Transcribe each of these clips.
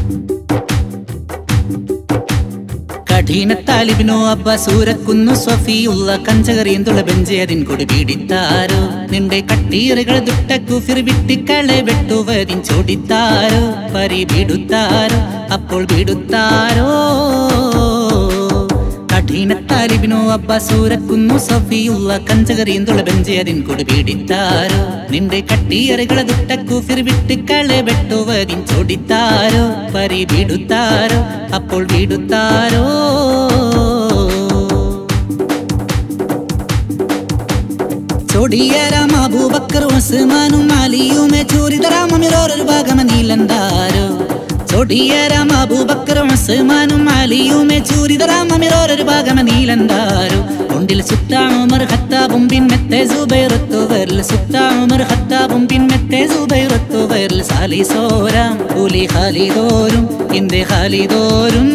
കഠിന താലിബിനോ അബ്ബ സൂരക്കുന്നു സ്വഫിയുള്ള കഞ്ചകറിയന്തുള്ള ബെഞ്ചേതിൻ കൊടി പീഡിത്താരോ നിന്റെ കട്ടീറുകൾ ദുട്ടക്കു ഫിർ വിട്ടിക്കളെ വെട്ടുവതിൻ ചോടിത്താരോ പരി ബീടുത്താരോ അപ്പോൾ ബീടുത്താരോ കഠിന താലിബിനോ അബ്ബ സൂരക്കുന്നു സഫിയുള്ള കഞ്ചകറിയന്തുള്ള ബെഞ്ചേതിൻ കൊടി പീഡിത്താരോ നിന്റെ കട്ടിയറുകളെ ദുട്ടക്കു ഫിർ വിട്ടിക്കളെ വെട്ടുവതിൻ ചോടിത്താരോ പരി ബീടുത്താരോ അപ്പോൾ ബീടുത്താരോ ചൊടിയരാം അബൂബക്കർ ഉസ്മാനും അലിയുമേ ചൂരിതരാമിറോരൊരു ഭാഗമ നീലന്താരോ ചൊടിയരാം അബൂബക്കർ ഉസ്മാനും അലിയുമേ ചൂരിതരാമിറോരൊരു ഭാഗമ നീലന്താരോ കൊണ്ടിൽ സുത്താമർ ഹത്താബും പിന്നത്തെ സുബൈറത്തു വരൽ സുത്താമർ ഹത്താബും പിന്നത്തെ സുബൈറത്തു വരൽ സാലിസോരാം കൂലി ഖാലിദോരും ഇന്തെ ഖാലിദോരും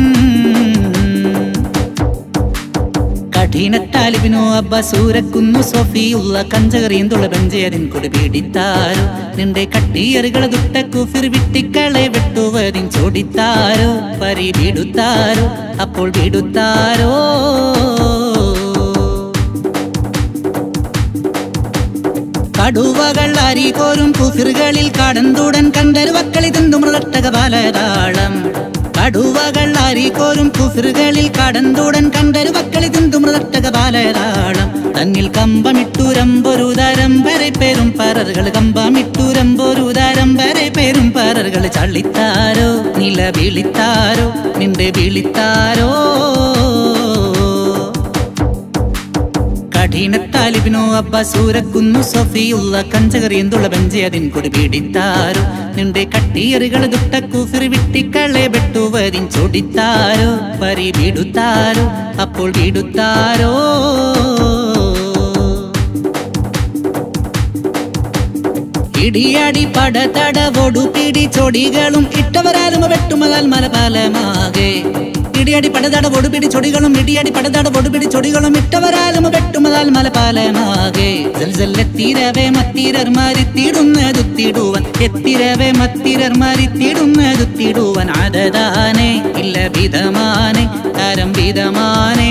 കഠിന താലിബിനോ അബ്ബ സൂരക്കുന്നു സോഫിയുള്ള കഞ്ചകറിയന്തുള്ള ബെഞ്ചേതിൻ കൊടി പീഡിത്താരോ നിന്റെ കട്ടിയറുകളെ ദുട്ടക്കു ഫിർ വിട്ടിക്കളെ വെട്ടുവതിൻ ചോടിത്താരോ പരി ബീടുത്താരോ അപ്പോൾ ബീടുത്താരോ കടുവകൾ അരികോരും കുഫിറുകളിൽ കടന്തുടൻ കണ്ടരുവക്കളി തിന്തു മൃതട്ടക ബാലതാളം കടുവകൾ അരികോരും കുഫിറുകളിൽ കടന്തുടൻ കണ്ടരുവക്കളി തിന്തു മൃതട്ടക ബാലതാളം തന്നിൽ കമ്പമിട്ടുരമ്പൊരു തരം വരെ പേരും പററുകൾ കമ്പമിട്ടുരമ്പൊരു തരം വരെ പേരും പററുകൾ ചള്ളിത്താരോ നില വിളിത്താരോ നിന്റെ വിളിത്താരോ കഠിന താലിബിനോ അബ്ബ സൂരക്കുന്നു സഫിയുള്ള കഞ്ചകറിയന്തുള്ള ബെഞ്ചതിൻ കൊടി പീഡിത്താരോ നിന്റെ കട്ടിയറുകളെ ദുട്ടക്കു ഫിറി വിട്ടിക്കളെ വെട്ടുവതിൻ ചൊടിത്താരോ പരി ബീടുത്താരോ അപ്പോൾ ബീടുത്താരോ ഇടിയാടി പടതടവൊടു പിടി ചൊടികളും ഇട്ടവരാലും വെട്ടുമതാൽ മലപാലമാകെ ഇടിയടി പടതട ഒടുപിടി ചൊടികളും ഇടിയടി പടതട ഒടുപിടി ചൊടികളും ഇട്ടവരാലും വെട്ടുമതാൽ മലപാലമാകെ എത്തിരവേ മത്തിരർ മാരിത്തിടുന്നതുത്തിടുവൻ എത്തിരവേ മത്തിരർ മാരിത്തിടുന്നതുത്തിടുവൻ അതതാനെ ഇല്ല വിധമാനെ തരം വിധമാനേ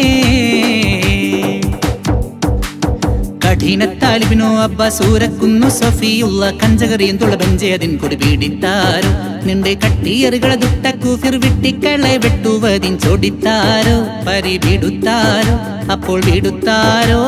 കഠിന താലിബിനോ അബ്ബ സൂരക്കുന്നു സഫിയുള്ള കഞ്ചകറിയന്തുള്ള ബെഞ്ചേതിൻ കൊടി പീഡിത്താരോ നിന്റെ കട്ടിയറുകളെ ദുട്ടക്കു ഫിർ വിട്ടിക്കളെ വെട്ടുവതിൻ ചൊടിത്താരോ പരി ബീടുത്താരോ അപ്പോൾ ബീടുത്താരോ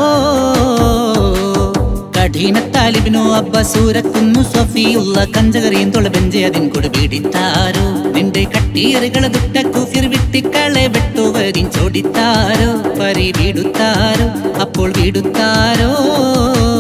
കഠിന താലിബിനോ അബ്ബ സൂരക്കുന്നു സഫിയുള്ള കഞ്ചകറിയന്തുള്ള ബെഞ്ചേതിൻ കൊടി പീഡിത്താരോ നിന്റെ കട്ടിയറുകളെ ദുട്ടക്കു ഫിർ വിട്ടിക്കളെ വെട്ടുവതിൻ ചൊടിത്താരോ പരി ബീടുത്താരോ അപ്പോൾ ബീടുത്താരോ